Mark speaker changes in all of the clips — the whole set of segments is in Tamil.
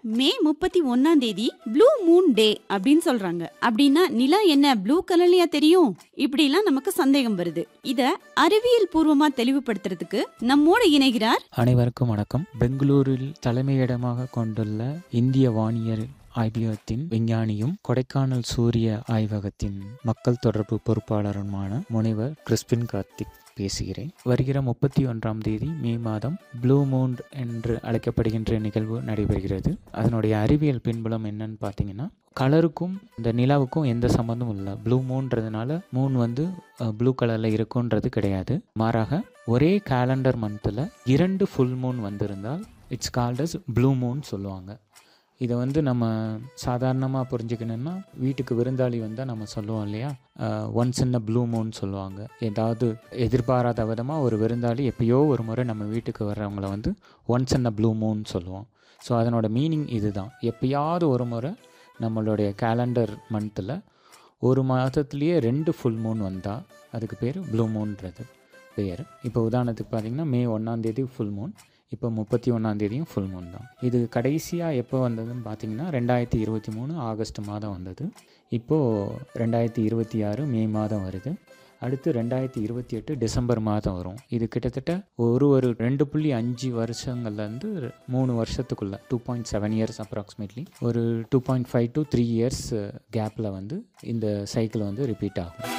Speaker 1: மே முப்பத்தி ஒன்னாம் தேதி ப்ளூ மூன் டே அப்படின்னு சொல்றாங்க அப்படின்னா நிலா என்ன ப்ளூ கலர்லயா தெரியும் இப்படி எல்லாம் நமக்கு சந்தேகம் வருது இத அறிவியல் பூர்வமா தெளிவுபடுத்துறதுக்கு நம்மோட இணைகிறார்
Speaker 2: அனைவருக்கும் வணக்கம் பெங்களூரில் தலைமையிடமாக கொண்டுள்ள இந்திய வானியல் ஆய்வகத்தின் விஞ்ஞானியும் கொடைக்கானல் சூரிய ஆய்வகத்தின் மக்கள் தொடர்பு பொறுப்பாளருமான முனைவர் கிறிஸ்பின் கார்த்திக் பேசுகிறேன் வருகிற முப்பத்தி ஒன்றாம் தேதி மே மாதம் ப்ளூ மூன் என்று அழைக்கப்படுகின்ற நிகழ்வு நடைபெறுகிறது அதனுடைய அறிவியல் பின்புலம் என்னன்னு பார்த்தீங்கன்னா கலருக்கும் இந்த நிலாவுக்கும் எந்த சம்மந்தமும் இல்லை ப்ளூ மூன்றதுனால மூன் வந்து ப்ளூ கலரில் இருக்குன்றது கிடையாது மாறாக ஒரே கேலண்டர் மந்தில் இரண்டு ஃபுல் மூன் வந்திருந்தால் it's called as blue moon சொல்லுவாங்க இதை வந்து நம்ம சாதாரணமாக புரிஞ்சுக்கணுன்னா வீட்டுக்கு விருந்தாளி வந்தால் நம்ம சொல்லுவோம் இல்லையா once in a blue moon சொல்லுவாங்க ஏதாவது எதிர்பாராத விதமாக ஒரு விருந்தாளி எப்பயோ ஒரு முறை நம்ம வீட்டுக்கு வர்றவங்கள வந்து once in a blue moon சொல்லுவோம் ஸோ அதனோட மீனிங் இதுதான் எப்பயாவது ஒரு முறை நம்மளுடைய கேலண்டர் மந்தில் ஒரு மாதத்துலேயே ரெண்டு ஃபுல் மூன் வந்தால் அதுக்கு பேர் ப்ளூ மூன்றது பெயர் இப்போ உதாரணத்துக்கு பார்த்தீங்கன்னா மே ஒன்றாந்தேதி ஃபுல் மூன் இப்போ முப்பத்தி ஒன்றாந்தேதியும் ஃபுல் மூன் தான் இது கடைசியாக எப்போ வந்ததுன்னு பார்த்தீங்கன்னா ரெண்டாயிரத்தி இருபத்தி மூணு ஆகஸ்ட் மாதம் வந்தது இப்போது ரெண்டாயிரத்தி இருபத்தி ஆறு மே மாதம் வருது அடுத்து ரெண்டாயிரத்தி இருபத்தி எட்டு டிசம்பர் மாதம் வரும் இது கிட்டத்தட்ட ஒரு ஒரு ரெண்டு புள்ளி அஞ்சு வருஷங்கள்லேருந்து மூணு வருஷத்துக்குள்ளே two point seven years approximately ஒரு two point five to three years கேப்பில் வந்து இந்த சைக்கிள் வந்து ரிப்பீட் ஆகும்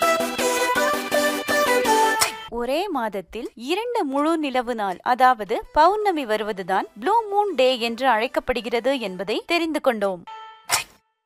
Speaker 3: ஒரே மாதத்தில் இரண்டு முழு நிலவு நாள் அதாவது பௌர்ணமி வருவதுதான் ப்ளூ மூன் டே என்று அழைக்கப்படுகிறது என்பதை தெரிந்து கொண்டோம்